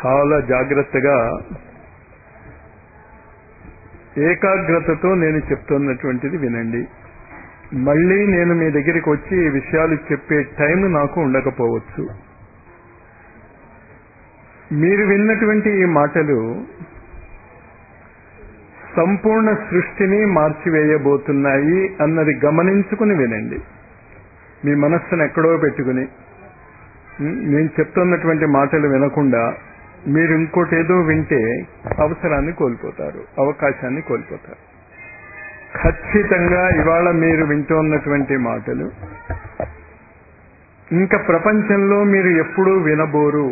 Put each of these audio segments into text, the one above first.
చాలా జాగ్రత్తగా ఏకాగ్రతతో నేను చెప్తున్నటువంటిది వినండి మళ్ళీ నేను మీ దగ్గరికి వచ్చి ఈ విషయాలు చెప్పే టైం నాకు ఉండకపోవచ్చు మీరు విన్నటువంటి ఈ మాటలు సంపూర్ణ సృష్టిని మార్చివేయబోతున్నాయి అన్నది గమనించుకుని వినండి మీ మనస్సును ఎక్కడో పెట్టుకుని ఉం, నేను చెప్తున్నటువంటి మాటలు వినకుండా మీరు ఇంకోటి ఏదో వింటే అవసరాన్ని కోల్పోతారు అవకాశాన్ని కోల్పోతారు ఖచ్చితంగా ఇవాళ మీరు వింటున్నటువంటి మాటలు ఇంకా ప్రపంచంలో మీరు ఎప్పుడూ వినబోరు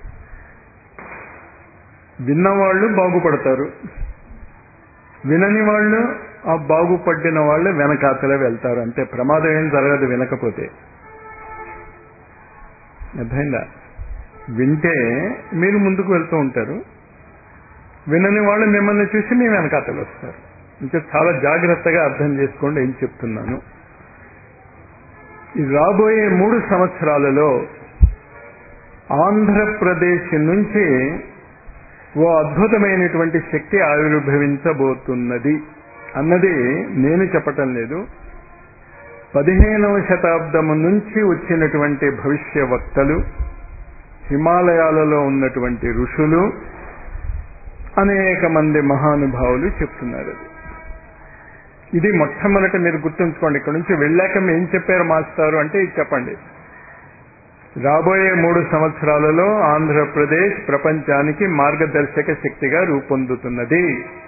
విన్నవాళ్ళు బాగుపడతారు వినని వాళ్ళు ఆ బాగుపడిన వాళ్ళు వెనకాతలే వెళ్తారు అంతే ప్రమాదం ఏం జరగదు వినకపోతే అర్థమైందా వింటే మీరు ముందుకు వెళ్తూ ఉంటారు వినని వాళ్ళు మిమ్మల్ని చూసి మీ వెనకాతలు వస్తారు ఇంకా చాలా జాగ్రత్తగా అర్థం చేసుకోండి ఏం చెప్తున్నాను ఈ రాబోయే మూడు సంవత్సరాలలో ఆంధ్రప్రదేశ్ నుంచి ఓ అద్భుతమైనటువంటి శక్తి ఆవిర్భవించబోతున్నది అన్నది నేను చెప్పటం లేదు పదిహేనవ శతాబ్దము నుంచి వచ్చినటువంటి భవిష్య వక్తలు హిమాలయాలలో ఉన్నటువంటి ఋషులు అనేక మంది మహానుభావులు చెప్తున్నారు అది ఇది మొట్టమొదట మీరు గుర్తుంచుకోండి ఇక్కడ నుంచి వెళ్ళాక ఏం చెప్పారు మాస్టారు అంటే ఇది చెప్పండి రాబోయే మూడు సంవత్సరాలలో ఆంధ్రప్రదేశ్ ప్రపంచానికి మార్గదర్శక శక్తిగా రూపొందుతున్నది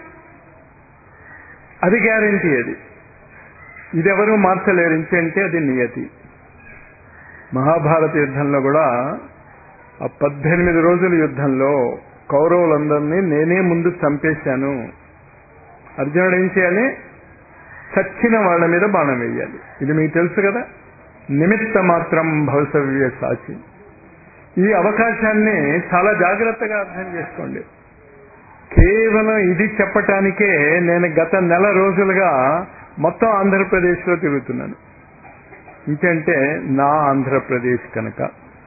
అది గ్యారంటీ అది ఇదెవరూ మార్చలేరు అంటే అది నియతి మహాభారత యుద్ధంలో కూడా ఆ పద్దెనిమిది రోజుల యుద్ధంలో కౌరవులందరినీ నేనే ముందు చంపేశాను అర్జునుడు ఏం చేయాలి చచ్చిన వాళ్ళ మీద బాణం వేయాలి ఇది మీకు తెలుసు కదా నిమిత్త మాత్రం భవితవ్య సాచి ఈ అవకాశాన్ని చాలా జాగ్రత్తగా అర్థం చేసుకోండి కేవలం ఇది చెప్పటానికే నేను గత నెల రోజులుగా మొత్తం ఆంధ్రప్రదేశ్లో తిరుగుతున్నాను ఇంకంటే నా ఆంధ్రప్రదేశ్ కనుక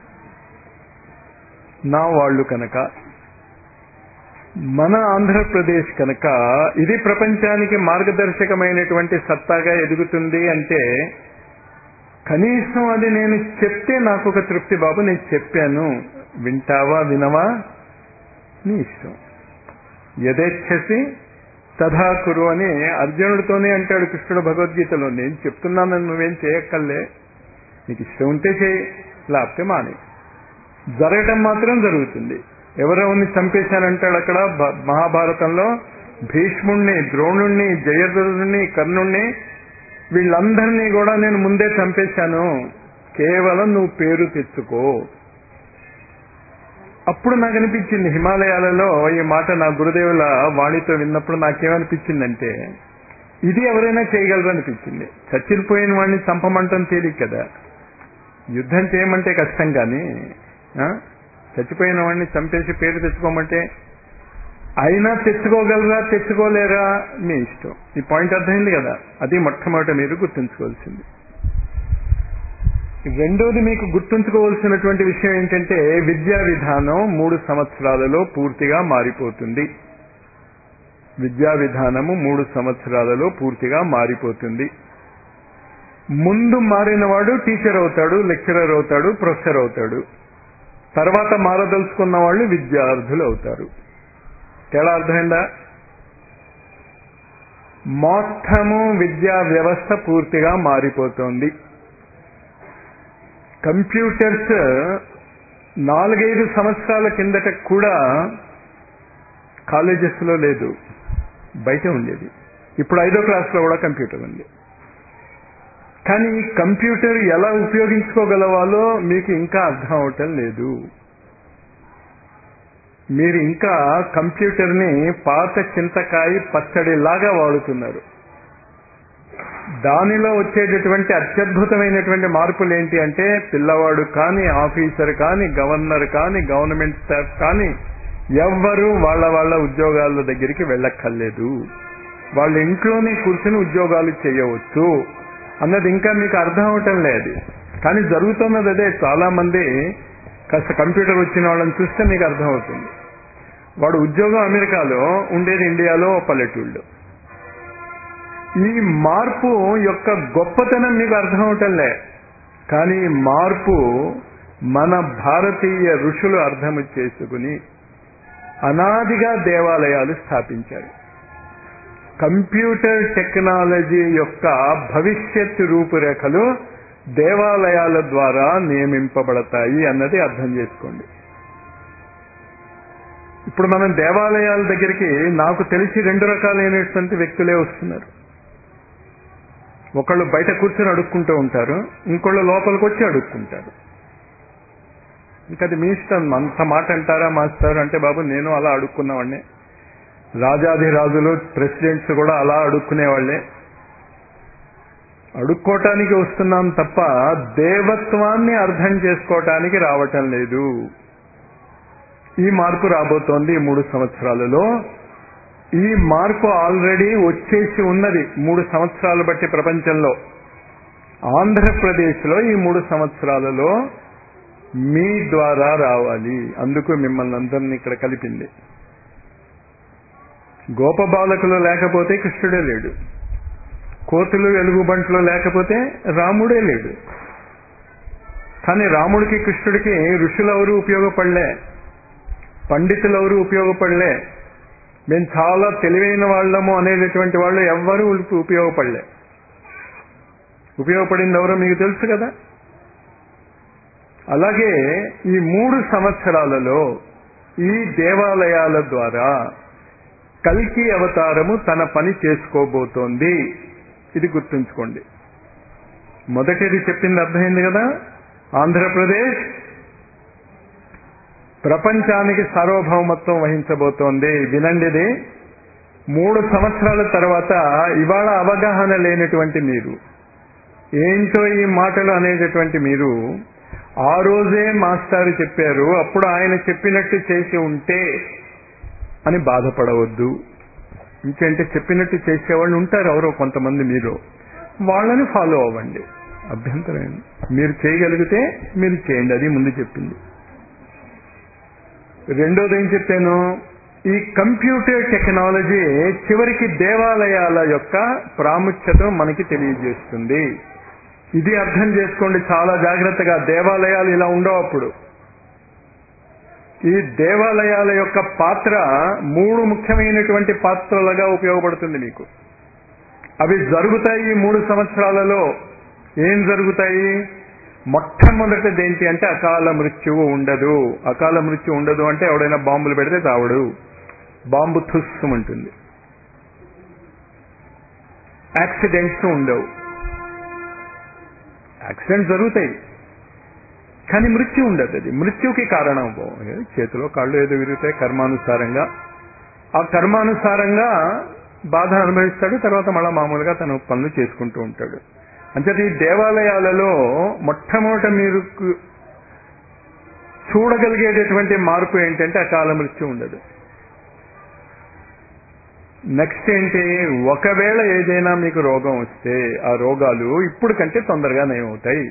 నా వాళ్ళు కనుక మన ఆంధ్రప్రదేశ్ కనుక ఇది ప్రపంచానికి మార్గదర్శకమైనటువంటి సత్తాగా ఎదుగుతుంది అంటే కనీసం అది నేను చెప్తే నాకు ఒక తృప్తి బాబు నేను చెప్పాను వింటావా వినవా నీ ఇష్టం యథేచ్ఛసి తథా కురు అని అర్జునుడితోనే అంటాడు కృష్ణుడు భగవద్గీతలో నేను చెప్తున్నానని నువ్వేం చేయక్కర్లే నీకు ఇష్టం ఉంటే చేయి లేకపోతే మానే జరగటం మాత్రం జరుగుతుంది ఎవరెవరిని చంపేశానంటాడు అక్కడ భ- మహాభారతంలో భీష్ముణ్ణి ద్రోణుణ్ణి జయద్రుణ్ణి కర్ణుణ్ణి వీళ్ళందరినీ కూడా నేను ముందే చంపేశాను కేవలం నువ్వు పేరు తెచ్చుకో అప్పుడు నాకు అనిపించింది హిమాలయాలలో ఈ మాట నా గురుదేవుల వాణితో విన్నప్పుడు నాకేమనిపించిందంటే ఇది ఎవరైనా చేయగలరు అనిపించింది చచ్చిపోయిన వాడిని చంపమంటం తేలిక కదా యుద్ధం చేయమంటే కష్టం కానీ ఆ? చచ్చిపోయిన వాడిని చంపేసి పేరు తెచ్చుకోమంటే అయినా తెచ్చుకోగలరా తెచ్చుకోలేరా మీ ఇష్టం ఈ పాయింట్ అర్థమైంది కదా అది మొట్టమొదట మీరు గుర్తుంచుకోవాల్సింది రెండోది మీకు గుర్తుంచుకోవాల్సినటువంటి విషయం ఏంటంటే విద్యా విధానం మూడు సంవత్సరాలలో పూర్తిగా మారిపోతుంది విద్యా విధానము మూడు సంవత్సరాలలో పూర్తిగా మారిపోతుంది ముందు మారినవాడు టీచర్ అవుతాడు లెక్చరర్ అవుతాడు ప్రొఫెసర్ అవుతాడు తర్వాత మారదలుచుకున్న వాళ్ళు విద్యార్థులు అవుతారు తేడా అర్థమైందా మొత్తము విద్యా వ్యవస్థ పూర్తిగా మారిపోతోంది కంప్యూటర్స్ నాలుగైదు సంవత్సరాల కిందట కూడా కాలేజెస్లో లేదు బయట ఉండేది ఇప్పుడు ఐదో క్లాస్లో కూడా కంప్యూటర్ ఉంది కానీ ఈ కంప్యూటర్ ఎలా ఉపయోగించుకోగలవాలో మీకు ఇంకా అర్థం అవటం లేదు మీరు ఇంకా కంప్యూటర్ని పాత చింతకాయ పచ్చడిలాగా వాడుతున్నారు దానిలో వచ్చేటటువంటి అత్యద్భుతమైనటువంటి మార్పులు ఏంటి అంటే పిల్లవాడు కానీ ఆఫీసర్ కానీ గవర్నర్ కానీ గవర్నమెంట్ స్టాఫ్ కానీ ఎవ్వరూ వాళ్ళ వాళ్ళ ఉద్యోగాల దగ్గరికి వెళ్ళక్కర్లేదు వాళ్ళ ఇంట్లోనే కూర్చుని ఉద్యోగాలు చేయవచ్చు అన్నది ఇంకా మీకు అర్థం అవటం లేదు కానీ జరుగుతున్నది అదే చాలా మంది కాస్త కంప్యూటర్ వచ్చిన వాళ్ళని చూస్తే మీకు అర్థమవుతుంది వాడు ఉద్యోగం అమెరికాలో ఉండేది ఇండియాలో పల్లెటూళ్ళు ఈ మార్పు యొక్క గొప్పతనం మీకు అర్థం అవటంలే కానీ ఈ మార్పు మన భారతీయ ఋషులు అర్థం చేసుకుని అనాదిగా దేవాలయాలు స్థాపించారు కంప్యూటర్ టెక్నాలజీ యొక్క భవిష్యత్తు రూపురేఖలు దేవాలయాల ద్వారా నియమింపబడతాయి అన్నది అర్థం చేసుకోండి ఇప్పుడు మనం దేవాలయాల దగ్గరికి నాకు తెలిసి రెండు రకాలైనటువంటి వ్యక్తులే వస్తున్నారు ఒకళ్ళు బయట కూర్చొని అడుక్కుంటూ ఉంటారు ఇంకోళ్ళు లోపలికి వచ్చి అడుక్కుంటారు ఇంకా అది మీ ఇష్టం అంత మాట అంటారా మాస్టర్ అంటే బాబు నేను అలా అడుక్కున్నవాడిని రాజాధిరాజులు ప్రెసిడెంట్స్ కూడా అలా అడుక్కునేవాళ్లే అడుక్కోవటానికి వస్తున్నాం తప్ప దేవత్వాన్ని అర్థం చేసుకోవటానికి రావటం లేదు ఈ మార్పు రాబోతోంది ఈ మూడు సంవత్సరాలలో ఈ మార్పు ఆల్రెడీ వచ్చేసి ఉన్నది మూడు సంవత్సరాలు బట్టి ప్రపంచంలో ఆంధ్రప్రదేశ్లో ఈ మూడు సంవత్సరాలలో మీ ద్వారా రావాలి అందుకు మిమ్మల్ని అందరినీ ఇక్కడ కలిపింది గోపబాలకులు లేకపోతే కృష్ణుడే లేడు కోతులు ఎలుగుబంట్లు లేకపోతే రాముడే లేడు కానీ రాముడికి కృష్ణుడికి ఋషులెవరు ఉపయోగపడలే పండితులెవరు ఉపయోగపడలే మేము చాలా తెలివైన వాళ్ళము అనేటటువంటి వాళ్ళు ఎవ్వరూ ఉపయోగపడలే ఉపయోగపడింది ఎవరో మీకు తెలుసు కదా అలాగే ఈ మూడు సంవత్సరాలలో ఈ దేవాలయాల ద్వారా కల్కి అవతారము తన పని చేసుకోబోతోంది ఇది గుర్తుంచుకోండి మొదటిది చెప్పింది అర్థమైంది కదా ఆంధ్రప్రదేశ్ ప్రపంచానికి సార్వభౌమత్వం వహించబోతోంది వినండిది మూడు సంవత్సరాల తర్వాత ఇవాళ అవగాహన లేనటువంటి మీరు ఏంటో ఈ మాటలు అనేటటువంటి మీరు ఆ రోజే మాస్టారు చెప్పారు అప్పుడు ఆయన చెప్పినట్టు చేసి ఉంటే అని బాధపడవద్దు ఇంకంటే చెప్పినట్టు చేసేవాళ్ళు ఉంటారు ఎవరో కొంతమంది మీరు వాళ్ళని ఫాలో అవ్వండి అభ్యంతరం మీరు చేయగలిగితే మీరు చేయండి అది ముందు చెప్పింది రెండోది ఏం చెప్పాను ఈ కంప్యూటర్ టెక్నాలజీ చివరికి దేవాలయాల యొక్క ప్రాముఖ్యత మనకి తెలియజేస్తుంది ఇది అర్థం చేసుకోండి చాలా జాగ్రత్తగా దేవాలయాలు ఇలా ఉండవు అప్పుడు ఈ దేవాలయాల యొక్క పాత్ర మూడు ముఖ్యమైనటువంటి పాత్రలుగా ఉపయోగపడుతుంది మీకు అవి జరుగుతాయి ఈ మూడు సంవత్సరాలలో ఏం జరుగుతాయి మొట్టమొదటిది ఏంటి అంటే అకాల మృత్యువు ఉండదు అకాల మృత్యు ఉండదు అంటే ఎవడైనా బాంబులు పెడితే తావడు బాంబు తుస్సుమంటుంది యాక్సిడెంట్స్ ఉండవు యాక్సిడెంట్స్ జరుగుతాయి కానీ మృత్యు ఉండదు అది మృత్యుకి కారణం చేతిలో కాళ్ళు ఏదో విరుగుతాయి కర్మానుసారంగా ఆ కర్మానుసారంగా బాధ అనుభవిస్తాడు తర్వాత మళ్ళా మామూలుగా తన పనులు చేసుకుంటూ ఉంటాడు అంచేత ఈ దేవాలయాలలో మొట్టమొదట మీరు చూడగలిగేటటువంటి మార్పు ఏంటంటే అకాల మృత్యు ఉండదు నెక్స్ట్ ఏంటి ఒకవేళ ఏదైనా మీకు రోగం వస్తే ఆ రోగాలు ఇప్పుడు కంటే తొందరగా నయమవుతాయి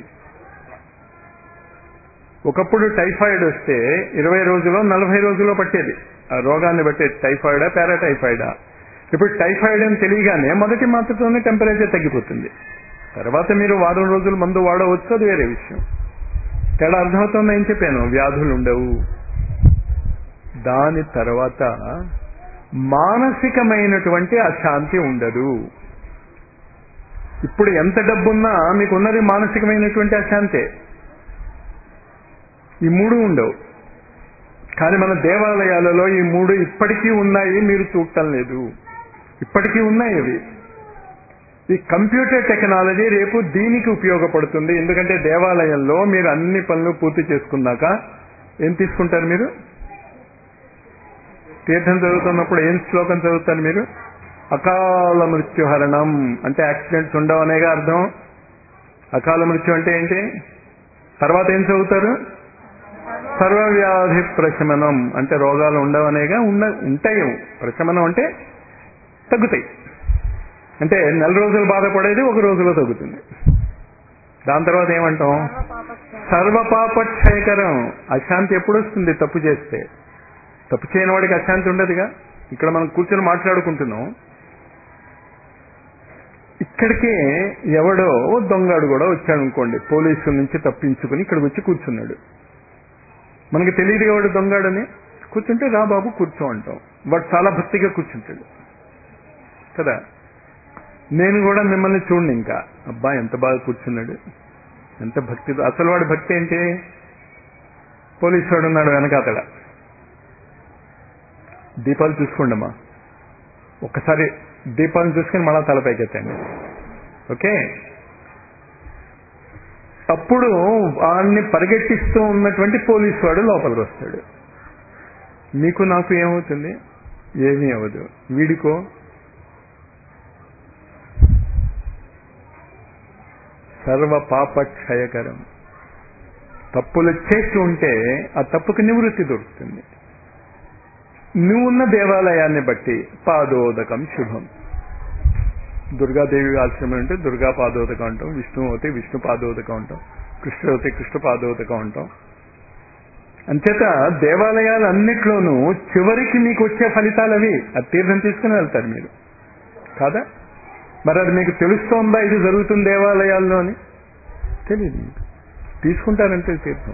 ఒకప్పుడు టైఫాయిడ్ వస్తే ఇరవై రోజుల్లో నలభై రోజుల్లో పట్టేది ఆ రోగాన్ని బట్టి టైఫాయిడా పారాటైఫాయిడా ఇప్పుడు టైఫాయిడ్ అని తెలియగానే మొదటి మాత్రతోనే టెంపరేచర్ తగ్గిపోతుంది తర్వాత మీరు వారం రోజులు మందు వాడవచ్చు అది వేరే విషయం తేడా అర్థమవుతుందో ఏం చెప్పాను వ్యాధులు ఉండవు దాని తర్వాత మానసికమైనటువంటి అశాంతి ఉండదు ఇప్పుడు ఎంత డబ్బున్నా మీకు ఉన్నది మానసికమైనటువంటి అశాంతే ఈ మూడు ఉండవు కానీ మన దేవాలయాలలో ఈ మూడు ఇప్పటికీ ఉన్నాయి మీరు చూడటం లేదు ఇప్పటికీ ఉన్నాయి అవి ఈ కంప్యూటర్ టెక్నాలజీ రేపు దీనికి ఉపయోగపడుతుంది ఎందుకంటే దేవాలయంలో మీరు అన్ని పనులు పూర్తి చేసుకున్నాక ఏం తీసుకుంటారు మీరు తీర్థం చదువుతున్నప్పుడు ఏం శ్లోకం చదువుతారు మీరు అకాల మృత్యుహరణం అంటే యాక్సిడెంట్స్ ఉండవు అనేగా అర్థం అకాల మృత్యు అంటే ఏంటి తర్వాత ఏం చదువుతారు సర్వవ్యాధి ప్రశమనం అంటే రోగాలు ఉండవనేగా ఉండ ఉంటాయి ప్రశమనం అంటే తగ్గుతాయి అంటే నెల రోజులు బాధపడేది ఒక రోజులో తగ్గుతుంది దాని తర్వాత ఏమంటాం సర్వపాపక్షయకరం అశాంతి ఎప్పుడు వస్తుంది తప్పు చేస్తే తప్పు చేయని వాడికి అశాంతి ఉండదుగా ఇక్కడ మనం కూర్చొని మాట్లాడుకుంటున్నాం ఇక్కడికే ఎవడో దొంగడు కూడా వచ్చాడు అనుకోండి పోలీసుల నుంచి తప్పించుకుని ఇక్కడికి వచ్చి కూర్చున్నాడు మనకి తెలియదు వాడు దొంగడని కూర్చుంటే రా బాబు కూర్చో అంటాం వాడు చాలా భక్తిగా కూర్చుంటాడు కదా నేను కూడా మిమ్మల్ని చూడండి ఇంకా అబ్బా ఎంత బాగా కూర్చున్నాడు ఎంత భక్తి అసలు వాడి భక్తి ఏంటి పోలీసు వాడు ఉన్నాడు వెనకాతడ దీపాలు చూసుకోండమ్మా ఒక్కసారి దీపాలను చూసుకుని మళ్ళా తలపైకెత్తండి ఓకే అప్పుడు వాడిని పరిగెట్టిస్తూ ఉన్నటువంటి పోలీసు వాడు లోపలికి వస్తాడు మీకు నాకు ఏమవుతుంది ఏమీ అవ్వదు వీడికో సర్వ పాప క్షయకరం తప్పులు చేస్తూ ఉంటే ఆ తప్పుకు నివృత్తి దొరుకుతుంది నువ్వున్న దేవాలయాన్ని బట్టి పాదోదకం శుభం దుర్గాదేవి ఆశ్రమం అంటే దుర్గా పాదోదకం అంటాం విష్ణు అయితే విష్ణు పాదోదకం అంటాం కృష్ణ అయితే కృష్ణ పాదోదకం అంటాం అంచేత దేవాలయాలన్నిట్లోనూ చివరికి మీకు వచ్చే ఫలితాలు అవి ఆ తీర్థం తీసుకుని వెళ్తారు మీరు కాదా మరి అది మీకు తెలుస్తోందా ఇది జరుగుతుంది దేవాలయాల్లో అని తెలియదు మీకు తీసుకుంటారంటే తీర్థం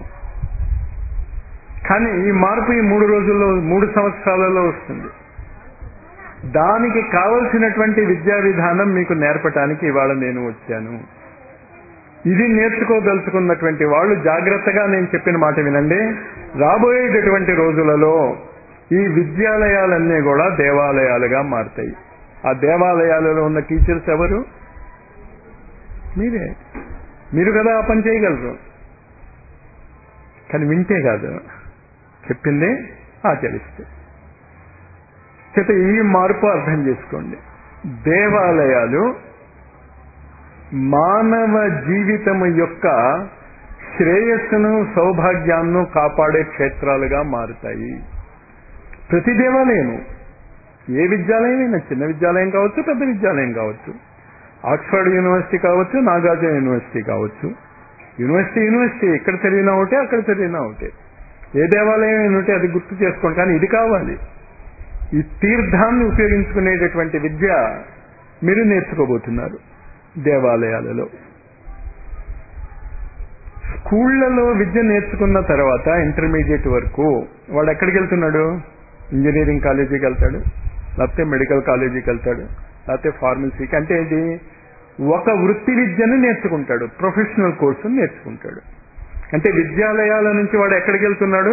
కానీ ఈ మార్పు ఈ మూడు రోజుల్లో మూడు సంవత్సరాలలో వస్తుంది దానికి కావలసినటువంటి విద్యా విధానం మీకు నేర్పటానికి ఇవాళ నేను వచ్చాను ఇది నేర్చుకోదలుచుకున్నటువంటి వాళ్ళు జాగ్రత్తగా నేను చెప్పిన మాట వినండి రాబోయేటటువంటి రోజులలో ఈ విద్యాలయాలన్నీ కూడా దేవాలయాలుగా మారుతాయి ఆ దేవాలయాలలో ఉన్న టీచర్స్ ఎవరు మీరే మీరు కదా ఆ పని చేయగలరు కానీ వింటే కాదు చెప్పిందే ఆచరిస్తే చేత ఈ మార్పు అర్థం చేసుకోండి దేవాలయాలు మానవ జీవితం యొక్క శ్రేయస్సును సౌభాగ్యాన్ని కాపాడే క్షేత్రాలుగా మారుతాయి ప్రతి దేవాలయము ఏ విద్యాలయమైనా చిన్న విద్యాలయం కావచ్చు పెద్ద విద్యాలయం కావచ్చు ఆక్స్ఫర్డ్ యూనివర్సిటీ కావచ్చు నాగార్జున యూనివర్సిటీ కావచ్చు యూనివర్సిటీ యూనివర్సిటీ ఎక్కడ చదివినా ఒకటే అక్కడ చదివినా ఒకటే ఏ దేవాలయం ఉంటే అది గుర్తు చేసుకోండి కానీ ఇది కావాలి ఈ తీర్థాన్ని ఉపయోగించుకునేటటువంటి విద్య మీరు నేర్చుకోబోతున్నారు దేవాలయాలలో స్కూళ్లలో విద్య నేర్చుకున్న తర్వాత ఇంటర్మీడియట్ వరకు వాడు ఎక్కడికి వెళ్తున్నాడు ఇంజనీరింగ్ కాలేజీకి వెళ్తాడు లేకపోతే మెడికల్ కాలేజీకి వెళ్తాడు లేకపోతే ఫార్మసీకి అంటే ఏంటి ఒక వృత్తి విద్యను నేర్చుకుంటాడు ప్రొఫెషనల్ కోర్సును నేర్చుకుంటాడు అంటే విద్యాలయాల నుంచి వాడు ఎక్కడికి వెళ్తున్నాడు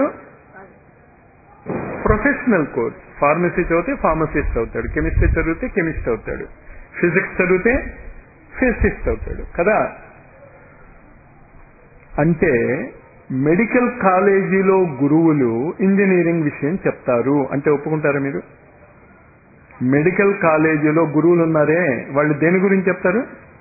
ప్రొఫెషనల్ కోర్స్ ఫార్మసీ చదివితే ఫార్మసిస్ట్ అవుతాడు కెమిస్ట్రీ చదివితే కెమిస్ట్ అవుతాడు ఫిజిక్స్ చదివితే ఫిజిసిస్ట్ అవుతాడు కదా అంటే మెడికల్ కాలేజీలో గురువులు ఇంజనీరింగ్ విషయం చెప్తారు అంటే ఒప్పుకుంటారా మీరు మెడికల్ కాలేజీలో గురువులు ఉన్నారే వాళ్ళు దేని గురించి చెప్తారు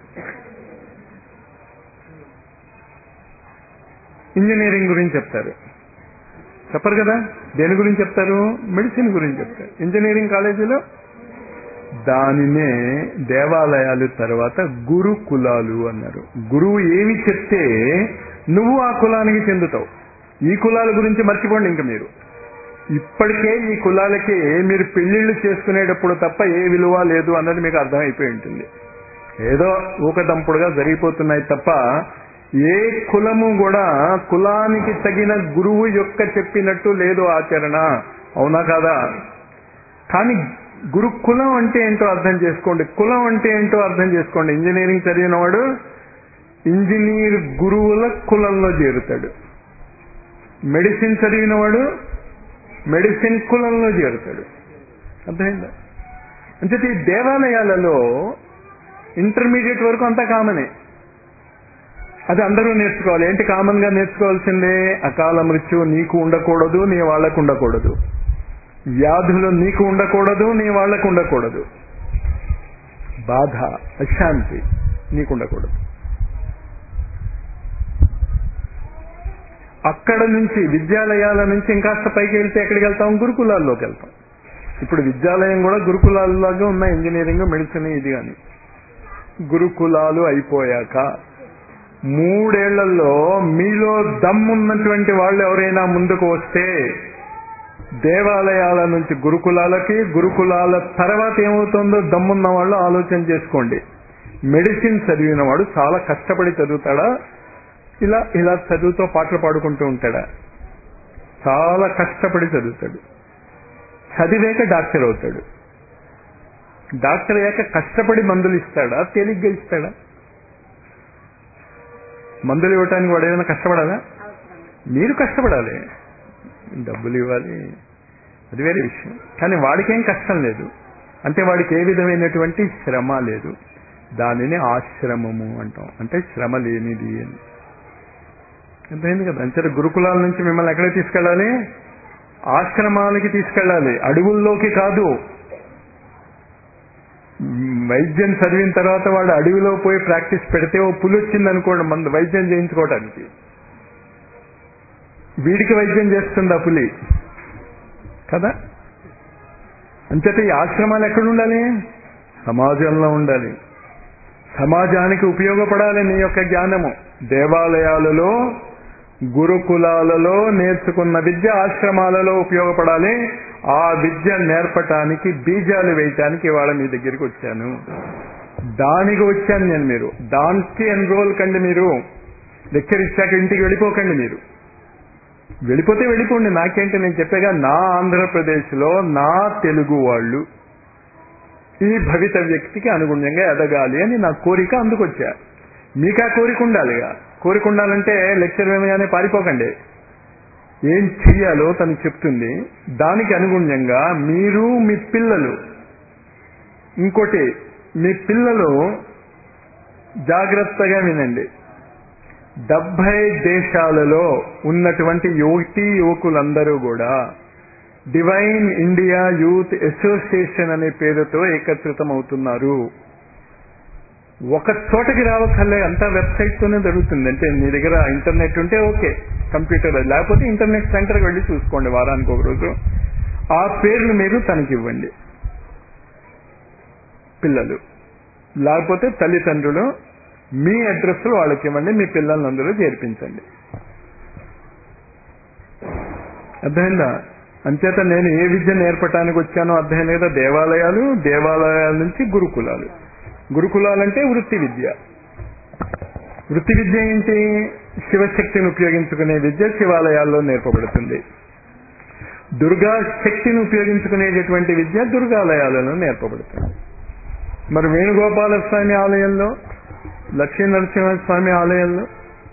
ఇంజనీరింగ్ గురించి చెప్తారు చెప్పరు కదా దేని గురించి చెప్తారు మెడిసిన్ గురించి చెప్తారు ఇంజనీరింగ్ కాలేజీలో దానినే దేవాలయాలు తర్వాత గురు కులాలు అన్నారు గురువు ఏమి చెప్తే నువ్వు ఆ కులానికి చెందుతావు ఈ కులాల గురించి మర్చిపోండి ఇంక మీరు ఇప్పటికే ఈ కులాలకి మీరు పెళ్లిళ్లు చేసుకునేటప్పుడు తప్ప ఏ విలువ లేదు అన్నది మీకు అర్థమైపోయి ఉంటుంది ఏదో ఊకదంపుడుగా జరిగిపోతున్నాయి తప్ప ఏ కులము కూడా కులానికి తగిన గురువు యొక్క చెప్పినట్టు లేదు ఆచరణ అవునా కాదా కానీ గురు కులం అంటే ఏంటో అర్థం చేసుకోండి కులం అంటే ఏంటో అర్థం చేసుకోండి ఇంజనీరింగ్ చదివిన వాడు ఇంజనీర్ గురువుల కులంలో చేరుతాడు మెడిసిన్ చదివిన వాడు మెడిసిన్ కులంలో చేరుతాడు అర్థమైందా అంటే ఈ దేవాలయాలలో ఇంటర్మీడియట్ వరకు అంతా కామనే అది అందరూ నేర్చుకోవాలి ఏంటి కామన్ గా నేర్చుకోవాల్సిందే అకాల మృత్యు నీకు ఉండకూడదు నీ వాళ్లకు ఉండకూడదు వ్యాధులు నీకు ఉండకూడదు నీ వాళ్లకు ఉండకూడదు బాధ అశాంతి నీకు ఉండకూడదు అక్కడ నుంచి విద్యాలయాల నుంచి ఇంకాస్త పైకి వెళ్తే ఎక్కడికి వెళ్తాం గురుకులాల్లోకి వెళ్తాం ఇప్పుడు విద్యాలయం కూడా గురుకులాల్లాగా ఉన్నాయి ఇంజనీరింగ్ మెడిసిన్ ఇది కానీ గురుకులాలు అయిపోయాక మూడేళ్లలో మీలో దమ్మున్నటువంటి వాళ్ళు ఎవరైనా ముందుకు వస్తే దేవాలయాల నుంచి గురుకులాలకి గురుకులాల తర్వాత ఏమవుతుందో దమ్మున్న వాళ్ళు ఆలోచన చేసుకోండి మెడిసిన్ చదివిన వాడు చాలా కష్టపడి చదువుతాడా ఇలా ఇలా చదువుతో పాటలు పాడుకుంటూ ఉంటాడా చాలా కష్టపడి చదువుతాడు చదివాక డాక్టర్ అవుతాడు డాక్టర్ అయ్యాక కష్టపడి మందులు ఇస్తాడా తేలిగ్గా ఇస్తాడా మందులు ఇవ్వటానికి వాడు ఏదైనా కష్టపడాలా మీరు కష్టపడాలి డబ్బులు ఇవ్వాలి అది వేరే విషయం కానీ వాడికేం కష్టం లేదు అంటే వాడికి ఏ విధమైనటువంటి శ్రమ లేదు దానిని ఆశ్రమము అంటాం అంటే శ్రమ లేనిది అని అర్థమైంది కదా అంతే గురుకులాల నుంచి మిమ్మల్ని ఎక్కడ తీసుకెళ్ళాలి ఆశ్రమాలకి తీసుకెళ్ళాలి అడవుల్లోకి కాదు వైద్యం చదివిన తర్వాత వాడు అడవిలో పోయి ప్రాక్టీస్ పెడితే ఓ పులి వచ్చింది అనుకోండి మందు వైద్యం చేయించుకోవడానికి వీడికి వైద్యం చేస్తుంది ఆ పులి కదా అంచేత ఈ ఆశ్రమాలు ఎక్కడ ఉండాలి సమాజంలో ఉండాలి సమాజానికి ఉపయోగపడాలి నీ యొక్క జ్ఞానము దేవాలయాలలో గురుకులాలలో నేర్చుకున్న విద్య ఆశ్రమాలలో ఉపయోగపడాలి ఆ విద్య నేర్పటానికి బీజాలు వేయటానికి ఇవాళ మీ దగ్గరికి వచ్చాను దానికి వచ్చాను నేను మీరు దానికి ఎన్రోల్ కండి మీరు లెక్చర్ ఇచ్చాక ఇంటికి వెళ్ళిపోకండి మీరు వెళ్ళిపోతే వెళ్ళిపోండి నాకేంటి నేను చెప్పాగా నా ఆంధ్రప్రదేశ్లో నా తెలుగు వాళ్ళు ఈ భవిత వ్యక్తికి అనుగుణ్యంగా ఎదగాలి అని నా కోరిక అందుకొచ్చా మీకు ఆ కోరిక ఉండాలిగా కోరిక ఉండాలంటే లెక్చర్ వేమగానే పారిపోకండి ఏం చెయ్యాలో తను చెప్తుంది దానికి అనుగుణ్యంగా మీరు మీ పిల్లలు ఇంకోటి మీ పిల్లలు జాగ్రత్తగా వినండి డెబ్బై దేశాలలో ఉన్నటువంటి యువతి యువకులందరూ కూడా డివైన్ ఇండియా యూత్ అసోసియేషన్ అనే పేరుతో ఏకత్రితం అవుతున్నారు ఒక చోటకి రావక్కర్లే అంతా వెబ్సైట్ తోనే జరుగుతుంది అంటే మీ దగ్గర ఇంటర్నెట్ ఉంటే ఓకే కంప్యూటర్ లేకపోతే ఇంటర్నెట్ సెంటర్కి వెళ్ళి చూసుకోండి వారానికి ఒక రోజు ఆ పేర్లు మీరు తనకివ్వండి పిల్లలు లేకపోతే తల్లిదండ్రులు మీ అడ్రస్ వాళ్ళకి ఇవ్వండి మీ పిల్లల్ని అందరూ చేర్పించండి అర్థమైందా అంచేత నేను ఏ విద్య నేర్పటానికి వచ్చానో అర్థం లేదా దేవాలయాలు దేవాలయాల నుంచి గురుకులాలు గురుకులాలంటే వృత్తి విద్య వృత్తి విద్య ఏంటి శివశక్తిని ఉపయోగించుకునే విద్య శివాలయాల్లో నేర్పబడుతుంది దుర్గా శక్తిని ఉపయోగించుకునేటటువంటి విద్య దుర్గాలయాలలో నేర్పబడుతుంది మరి వేణుగోపాల స్వామి ఆలయంలో లక్ష్మీ నరసింహస్వామి ఆలయంలో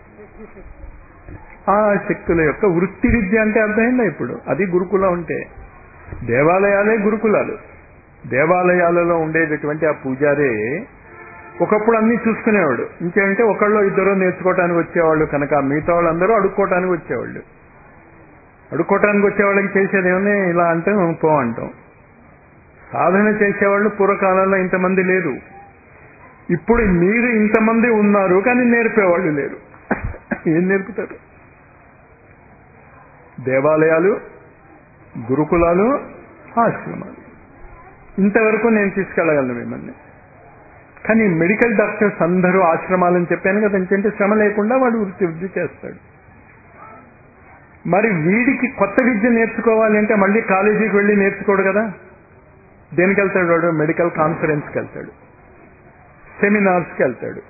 ఆ శక్తుల యొక్క వృత్తి విద్య అంటే అర్థమైందా ఇప్పుడు అది గురుకులం అంటే దేవాలయాలే గురుకులాలు దేవాలయాలలో ఉండేటటువంటి ఆ పూజారే ఒకప్పుడు అన్ని చూసుకునేవాడు ఇంకేంటే ఒకళ్ళు ఇద్దరు నేర్చుకోవటానికి వచ్చేవాళ్ళు కనుక మిగతా వాళ్ళందరూ అడుక్కోవటానికి వచ్చేవాళ్ళు అడుక్కోవటానికి వచ్చేవాళ్ళకి చేసేది ఏమన్నా ఇలా అంటే పో అంటాం సాధన చేసేవాళ్ళు పూర్వకాలంలో ఇంతమంది లేరు ఇప్పుడు మీరు ఇంతమంది ఉన్నారు కానీ నేర్పేవాళ్ళు లేరు ఏం నేర్పుతారు దేవాలయాలు గురుకులాలు ఆశ్రమాలు ఇంతవరకు నేను తీసుకెళ్ళగలను మిమ్మల్ని కానీ మెడికల్ డాక్టర్స్ అందరూ ఆశ్రమాలని చెప్పాను కదా ఎందుకంటే శ్రమ లేకుండా వాడు వృత్తి వృద్ధి చేస్తాడు మరి వీడికి కొత్త విద్య నేర్చుకోవాలి అంటే మళ్ళీ కాలేజీకి వెళ్ళి నేర్చుకోడు కదా దేనికి వెళ్తాడు వాడు మెడికల్ కాన్ఫరెన్స్కి వెళ్తాడు సెమినార్స్కి వెళ్తాడు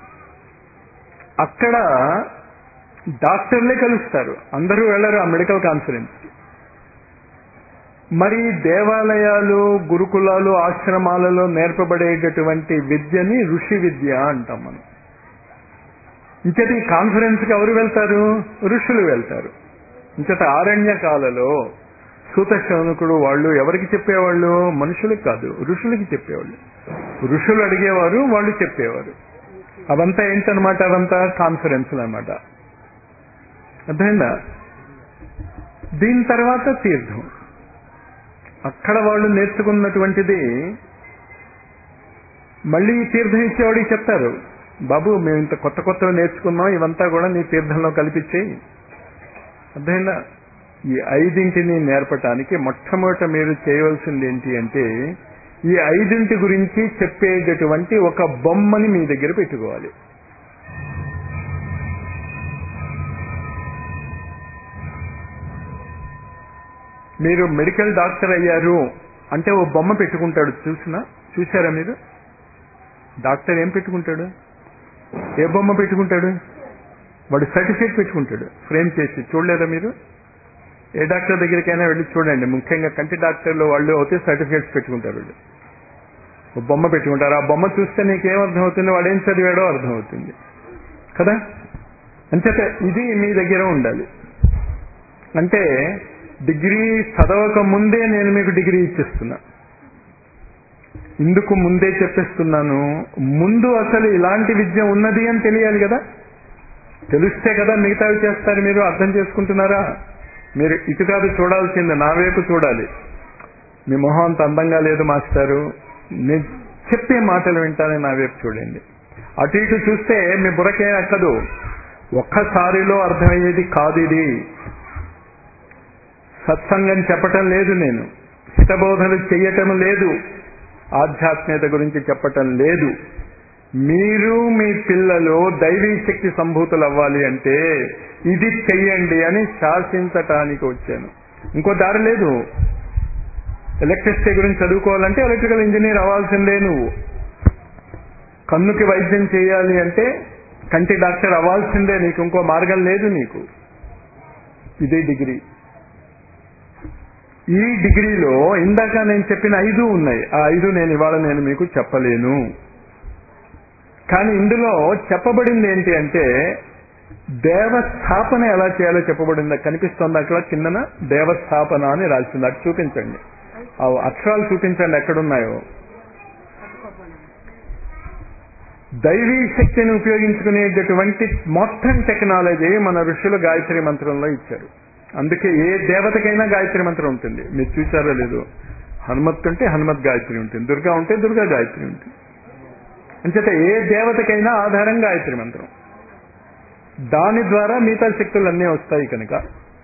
అక్కడ డాక్టర్లే కలుస్తారు అందరూ వెళ్ళరు ఆ మెడికల్ కాన్ఫరెన్స్కి మరి దేవాలయాలు గురుకులాలు ఆశ్రమాలలో నేర్పబడేటటువంటి విద్యని ఋషి విద్య అంటాం మనం ఇంచేత ఈ కాన్ఫరెన్స్కి ఎవరు వెళ్తారు ఋషులు వెళ్తారు ఇంచేత ఆరణ్యకాలలో సూత శౌనకుడు వాళ్ళు ఎవరికి చెప్పేవాళ్ళు మనుషులకు కాదు ఋషులకి చెప్పేవాళ్ళు ఋషులు అడిగేవారు వాళ్ళు చెప్పేవారు అవంతా ఏంటనమాట అవంతా కాన్ఫరెన్స్లు అనమాట అర్థమైందా దీని తర్వాత తీర్థం అక్కడ వాళ్ళు నేర్చుకున్నటువంటిది మళ్ళీ ఈ తీర్థం ఇచ్చేవాడికి చెప్తారు బాబు మేము ఇంత కొత్త కొత్తవి నేర్చుకున్నాం ఇవంతా కూడా నీ తీర్థంలో కల్పించేయి అర్థమైందా ఈ ఐదింటిని నేర్పటానికి మొట్టమొదట మీరు చేయవలసింది ఏంటి అంటే ఈ ఐదింటి గురించి చెప్పేటటువంటి ఒక బొమ్మని మీ దగ్గర పెట్టుకోవాలి మీరు మెడికల్ డాక్టర్ అయ్యారు అంటే ఓ బొమ్మ పెట్టుకుంటాడు చూసినా చూసారా మీరు డాక్టర్ ఏం పెట్టుకుంటాడు ఏ బొమ్మ పెట్టుకుంటాడు వాడు సర్టిఫికేట్ పెట్టుకుంటాడు ఫ్రేమ్ చేసి చూడలేదా మీరు ఏ డాక్టర్ దగ్గరికైనా వెళ్ళి చూడండి ముఖ్యంగా కంటి డాక్టర్లు వాళ్ళు అయితే సర్టిఫికేట్స్ పెట్టుకుంటారు వాళ్ళు ఓ బొమ్మ పెట్టుకుంటారు ఆ బొమ్మ చూస్తే నీకేం అర్థమవుతుంది వాడు ఏం చదివాడో అర్థమవుతుంది కదా అంచేత ఇది మీ దగ్గర ఉండాలి అంటే డిగ్రీ చదవక ముందే నేను మీకు డిగ్రీ ఇచ్చేస్తున్నా ఇందుకు ముందే చెప్పేస్తున్నాను ముందు అసలు ఇలాంటి విద్య ఉన్నది అని తెలియాలి కదా తెలిస్తే కదా మిగతావి చేస్తారు మీరు అర్థం చేసుకుంటున్నారా మీరు ఇటు కాదు చూడాల్సింది నా వైపు చూడాలి మీ మొహం అంత అందంగా లేదు మాస్టారు నేను చెప్పే మాటలు వింటానే నా వైపు చూడండి అటు ఇటు చూస్తే మీ బుర్రకే ఎక్కదు ఒక్కసారిలో అర్థమయ్యేది కాదు ఇది సత్సంగం చెప్పటం లేదు నేను హితబోధనలు చెయ్యటం లేదు ఆధ్యాత్మికత గురించి చెప్పటం లేదు మీరు మీ పిల్లలు దైవీ శక్తి సంభూతులు అవ్వాలి అంటే ఇది చెయ్యండి అని శాసించటానికి వచ్చాను ఇంకో దారి లేదు ఎలక్ట్రిసిటీ గురించి చదువుకోవాలంటే ఎలక్ట్రికల్ ఇంజనీర్ అవ్వాల్సిందే నువ్వు కన్నుకి వైద్యం చేయాలి అంటే కంటి డాక్టర్ అవ్వాల్సిందే నీకు ఇంకో మార్గం లేదు నీకు ఇదే డిగ్రీ ఈ డిగ్రీలో ఇందాక నేను చెప్పిన ఐదు ఉన్నాయి ఆ ఐదు నేను ఇవాళ నేను మీకు చెప్పలేను కానీ ఇందులో చెప్పబడింది ఏంటి అంటే దేవస్థాపన ఎలా చేయాలో చెప్పబడింది కనిపిస్తుంది అక్కడ కిందన దేవస్థాపన అని రాసింది అటు చూపించండి ఆ అక్షరాలు చూపించండి ఎక్కడున్నాయో దైవీ శక్తిని ఉపయోగించుకునేటటువంటి మొత్తం టెక్నాలజీ మన ఋషులు గాయత్రి మంత్రంలో ఇచ్చారు అందుకే ఏ దేవతకైనా గాయత్రి మంత్రం ఉంటుంది మీరు చూసారో లేదు హనుమత్ అంటే హనుమత్ గాయత్రి ఉంటుంది దుర్గా ఉంటే దుర్గా గాయత్రి ఉంటుంది అంచేత ఏ దేవతకైనా ఆధారం గాయత్రి మంత్రం దాని ద్వారా మిగతా శక్తులన్నీ వస్తాయి కనుక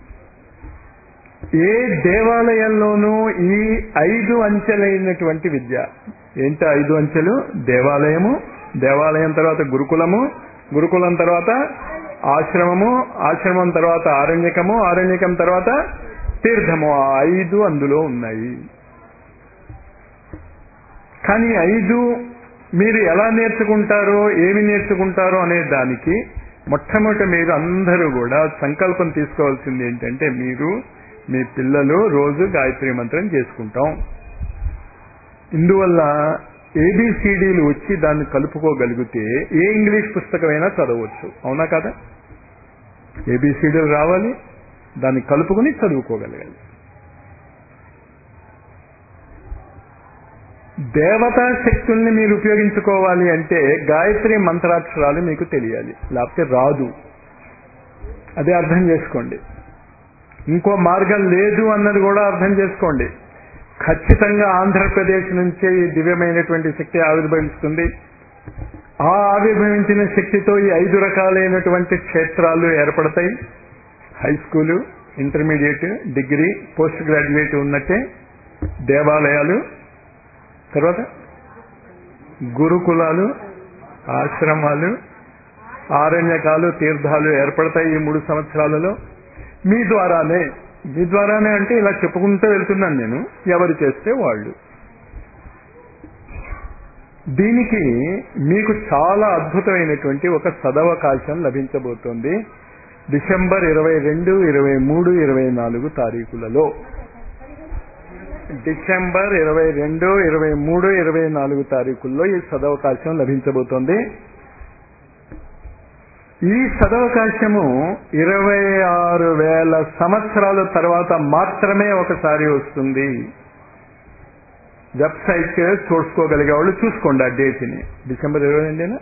ఏ దేవాలయంలోనూ ఈ ఐదు అంచెలైనటువంటి విద్య ఏంటి ఐదు అంచెలు దేవాలయము దేవాలయం తర్వాత గురుకులము గురుకులం తర్వాత ఆశ్రమము ఆశ్రమం తర్వాత ఆరణ్యకము ఆరణ్యకం తర్వాత తీర్థము ఆ ఐదు అందులో ఉన్నాయి కానీ ఐదు మీరు ఎలా నేర్చుకుంటారో ఏమి నేర్చుకుంటారో అనే దానికి మొట్టమొదటి మీరు అందరూ కూడా సంకల్పం తీసుకోవాల్సింది ఏంటంటే మీరు మీ పిల్లలు రోజు గాయత్రి మంత్రం చేసుకుంటాం ఇందువల్ల ఏబిసిడీలు వచ్చి దాన్ని కలుపుకోగలిగితే ఏ ఇంగ్లీష్ పుస్తకమైనా చదవచ్చు అవునా కదా ఏబిసిడీలు రావాలి దాన్ని కలుపుకుని చదువుకోగలగాలి దేవతా శక్తుల్ని మీరు ఉపయోగించుకోవాలి అంటే గాయత్రి మంత్రాక్షరాలు మీకు తెలియాలి లేకపోతే రాదు అదే అర్థం చేసుకోండి ఇంకో మార్గం లేదు అన్నది కూడా అర్థం చేసుకోండి ఖచ్చితంగా ఆంధ్రప్రదేశ్ నుంచే ఈ దివ్యమైనటువంటి శక్తి ఆవిర్భవిస్తుంది ఆ ఆవిర్భవించిన శక్తితో ఈ ఐదు రకాలైనటువంటి క్షేత్రాలు ఏర్పడతాయి high school intermediate degree post graduate ఉన్నట్టే దేవాలయాలు తర్వాత గురుకులాలు ఆశ్రమాలు ఆరణ్యకాలు తీర్థాలు ఏర్పడతాయి ఈ మూడు సంవత్సరాలలో మీ ద్వారానే మీ ద్వారానే అంటే ఇలా చెప్పుకుంటూ వెళ్తున్నాను నేను ఎవరు చేస్తే వాళ్ళు దీనికి మీకు చాలా అద్భుతమైనటువంటి ఒక సదవకాశం లభించబోతోంది డిసెంబర్ ఇరవై రెండు ఇరవై మూడు ఇరవై నాలుగు తారీఖులలో డిసెంబర్ ఇరవై రెండు ఇరవై మూడు ఇరవై నాలుగు తారీఖుల్లో ఈ సదవకాశం లభించబోతోంది ఈ సదవకాశము ఇరవై ఆరు వేల సంవత్సరాల తర్వాత మాత్రమే ఒకసారి వస్తుంది వెబ్సైట్ చూసుకోగలిగే వాళ్ళు చూసుకోండి ఆ డేట్ని డిసెంబర్ ఇరవై రెండేనా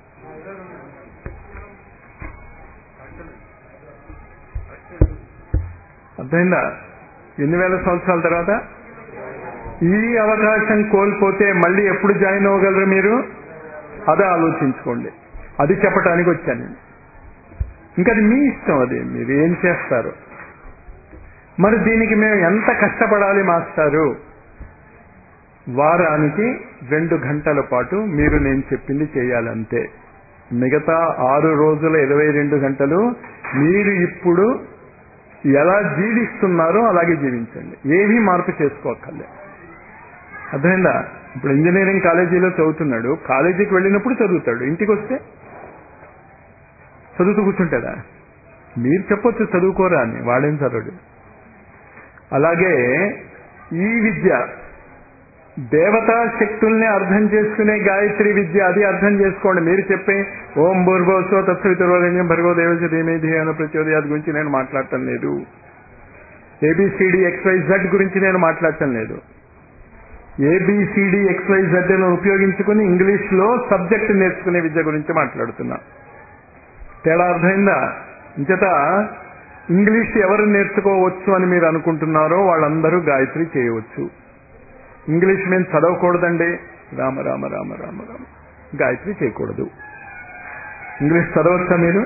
అర్థమైందా ఎన్ని వేల సంవత్సరాల తర్వాత ఈ అవకాశం కోల్పోతే మళ్ళీ ఎప్పుడు జాయిన్ అవ్వగలరు మీరు అదే ఆలోచించుకోండి అది చెప్పటానికి వచ్చాను నేను ఇంకా అది మీ ఇష్టం అది మీరు ఏం చేస్తారు మరి దీనికి మేము ఎంత కష్టపడాలి మాస్టారు వారానికి రెండు గంటల పాటు మీరు నేను చెప్పింది చేయాలంతే మిగతా ఆరు రోజుల ఇరవై రెండు గంటలు మీరు ఇప్పుడు ఎలా జీవిస్తున్నారో అలాగే జీవించండి ఏమీ మార్పు చేసుకోక్కర్లే అర్థమైందా ఇప్పుడు ఇంజనీరింగ్ కాలేజీలో చదువుతున్నాడు కాలేజీకి వెళ్ళినప్పుడు చదువుతాడు ఇంటికి వస్తే చదువుతూ కూర్చుంటాడా మీరు చెప్పొచ్చు చదువుకోరా అని వాడేం చదవడు అలాగే ఈ విద్య దేవతా శక్తుల్ని అర్థం చేసుకునే గాయత్రి విద్య అది అర్థం చేసుకోండి మీరు చెప్పే ఓం భూర్భోత్సవ తత్సవితుర్వరణ్యం భర్గో దేవచ ధీమేధి అన్న ప్రచోదయాది గురించి నేను మాట్లాడటం లేదు ఏబిసిడి ఎక్స్వై జెడ్ గురించి నేను మాట్లాడటం లేదు ఏబిసిడి ఎక్స్వై జెడ్ ను ఉపయోగించుకుని ఇంగ్లీష్ లో సబ్జెక్ట్ నేర్చుకునే విద్య గురించి మాట్లాడుతున్నా తేడా అర్థమైందా ఇంచేత ఇంగ్లీష్ ఎవరు నేర్చుకోవచ్చు అని మీరు అనుకుంటున్నారో వాళ్ళందరూ గాయత్రి చేయవచ్చు ఇంగ్లీష్ మేము చదవకూడదండి రామ రామ రామ రామ రామ గాయత్రి చేయకూడదు ఇంగ్లీష్ చదవచ్చా మీరు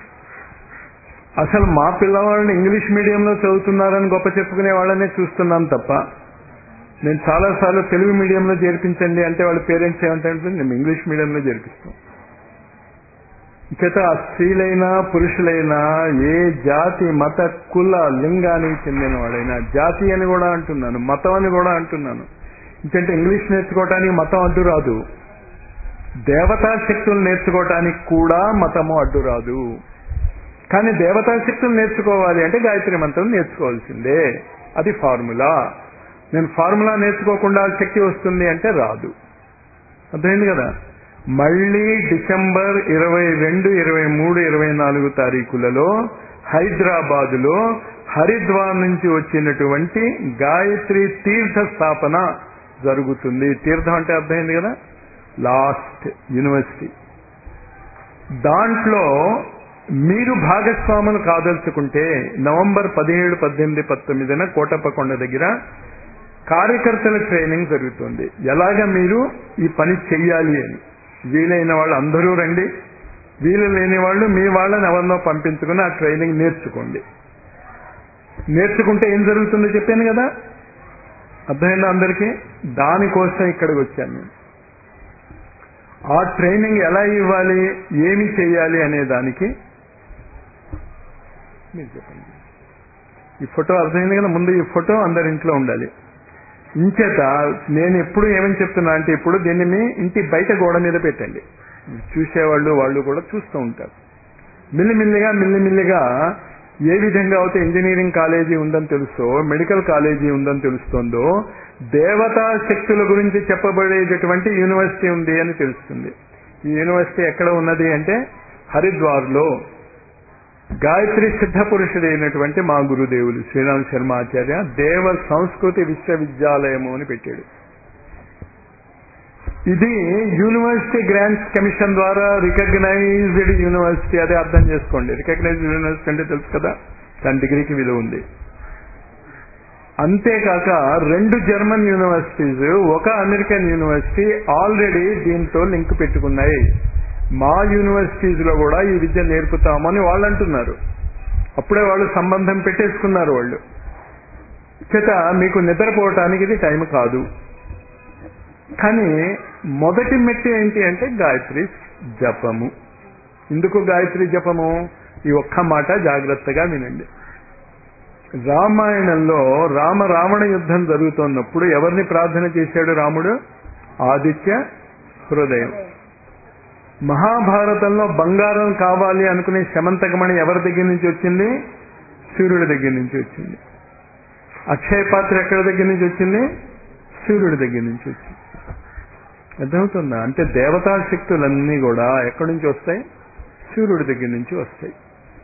అసలు మా పిల్లవాళ్ళని ఇంగ్లీష్ మీడియంలో చదువుతున్నారని గొప్ప చెప్పుకునే వాళ్ళనే చూస్తున్నాను తప్ప నేను చాలాసార్లు తెలుగు మీడియంలో చేర్పించండి అంటే వాళ్ళ పేరెంట్స్ ఏమంటారంటే మేము ఇంగ్లీష్ మీడియంలో చేర్పిస్తాం చేత స్త్రీలైనా పురుషులైనా ఏ జాతి మత కుల లింగానికి చెందిన వాడైనా జాతి అని కూడా అంటున్నాను మతం అని కూడా అంటున్నాను ఎందుకంటే ఇంగ్లీష్ నేర్చుకోవటానికి మతం అడ్డు రాదు దేవతా శక్తులు నేర్చుకోవటానికి కూడా మతము అడ్డు రాదు కానీ దేవతా శక్తులు నేర్చుకోవాలి అంటే గాయత్రి మంత్రం నేర్చుకోవాల్సిందే అది ఫార్ములా నేను ఫార్ములా నేర్చుకోకుండా శక్తి వస్తుంది అంటే రాదు అర్థమైంది కదా మళ్ళీ డిసెంబర్ ఇరవై రెండు ఇరవై మూడు ఇరవై నాలుగు తారీఖులలో హైదరాబాద్ లో హరిద్వార్ నుంచి వచ్చినటువంటి గాయత్రి తీర్థ స్థాపన జరుగుతుంది తీర్థం అంటే అర్థమైంది కదా లాస్ట్ యూనివర్సిటీ దాంట్లో మీరు భాగస్వాములు కాదలుచుకుంటే నవంబర్ పదిహేడు పద్దెనిమిది పంతొమ్మిదిన కోటప్పకొండ దగ్గర కార్యకర్తల ట్రైనింగ్ జరుగుతుంది ఎలాగ మీరు ఈ పని చెయ్యాలి అని వీలైన వాళ్ళు అందరూ రండి వీలు లేని వాళ్ళు మీ వాళ్ళని ఎవరినో పంపించుకుని ఆ ట్రైనింగ్ నేర్చుకోండి నేర్చుకుంటే ఏం జరుగుతుందో చెప్పాను కదా అర్థమైందా అందరికీ దానికోసం ఇక్కడికి వచ్చాను నేను ఆ ట్రైనింగ్ ఎలా ఇవ్వాలి ఏమి చేయాలి అనే దానికి మీరు చెప్పండి ఈ ఫోటో అర్థమైంది కదా ముందు ఈ ఫోటో అందరి ఇంట్లో ఉండాలి ఇంచేత నేను ఎప్పుడు ఏమని చెప్తున్నా అంటే ఇప్పుడు దీన్ని మీ ఇంటి బయట గోడ మీద పెట్టండి చూసేవాళ్ళు వాళ్ళు కూడా చూస్తూ ఉంటారు మిల్లిమిల్లిగా మిల్లిమిల్లిగా ఏ విధంగా అయితే ఇంజనీరింగ్ కాలేజీ ఉందని తెలుసో మెడికల్ కాలేజీ ఉందని తెలుస్తోందో దేవతా శక్తుల గురించి చెప్పబడేటటువంటి యూనివర్సిటీ ఉంది అని తెలుస్తుంది ఈ యూనివర్సిటీ ఎక్కడ ఉన్నది అంటే హరిద్వార్లో గాయత్రి సిద్ధ పురుషుడైనటువంటి మా గురుదేవులు శ్రీరామ్ శర్మ ఆచార్య దేవ సంస్కృతి విశ్వవిద్యాలయము అని పెట్టాడు ఇది యూనివర్సిటీ గ్రాంట్స్ కమిషన్ ద్వారా రికగ్నైజ్డ్ యూనివర్సిటీ అదే అర్థం చేసుకోండి రికగ్నైజ్డ్ యూనివర్సిటీ అంటే తెలుసు కదా దాని డిగ్రీకి విలువ ఉంది అంతేకాక రెండు జర్మన్ యూనివర్సిటీస్ ఒక అమెరికన్ యూనివర్సిటీ ఆల్రెడీ దీంతో లింక్ పెట్టుకున్నాయి మా యూనివర్సిటీస్ లో కూడా ఈ విద్య నేర్పుతామని వాళ్ళు అంటున్నారు అప్పుడే వాళ్ళు సంబంధం పెట్టేసుకున్నారు వాళ్ళు చేత మీకు నిద్రపోవటానికి ఇది టైం కాదు కానీ మొదటి మెట్టు ఏంటి అంటే గాయత్రి జపము ఎందుకు గాయత్రి జపము ఈ ఒక్క మాట జాగ్రత్తగా వినండి రామాయణంలో రామ రావణ యుద్ధం జరుగుతున్నప్పుడు ఎవరిని ప్రార్థన చేశాడు రాముడు ఆదిత్య హృదయం మహాభారతంలో బంగారం కావాలి అనుకునే శమంతకమణి ఎవరి దగ్గర నుంచి వచ్చింది సూర్యుడి దగ్గర నుంచి వచ్చింది అక్షయ పాత్ర ఎక్కడి దగ్గర నుంచి వచ్చింది సూర్యుడి దగ్గర నుంచి వచ్చింది అర్థమవుతుందా అంటే దేవతా శక్తులన్నీ కూడా ఎక్కడి నుంచి వస్తాయి సూర్యుడి దగ్గర నుంచి వస్తాయి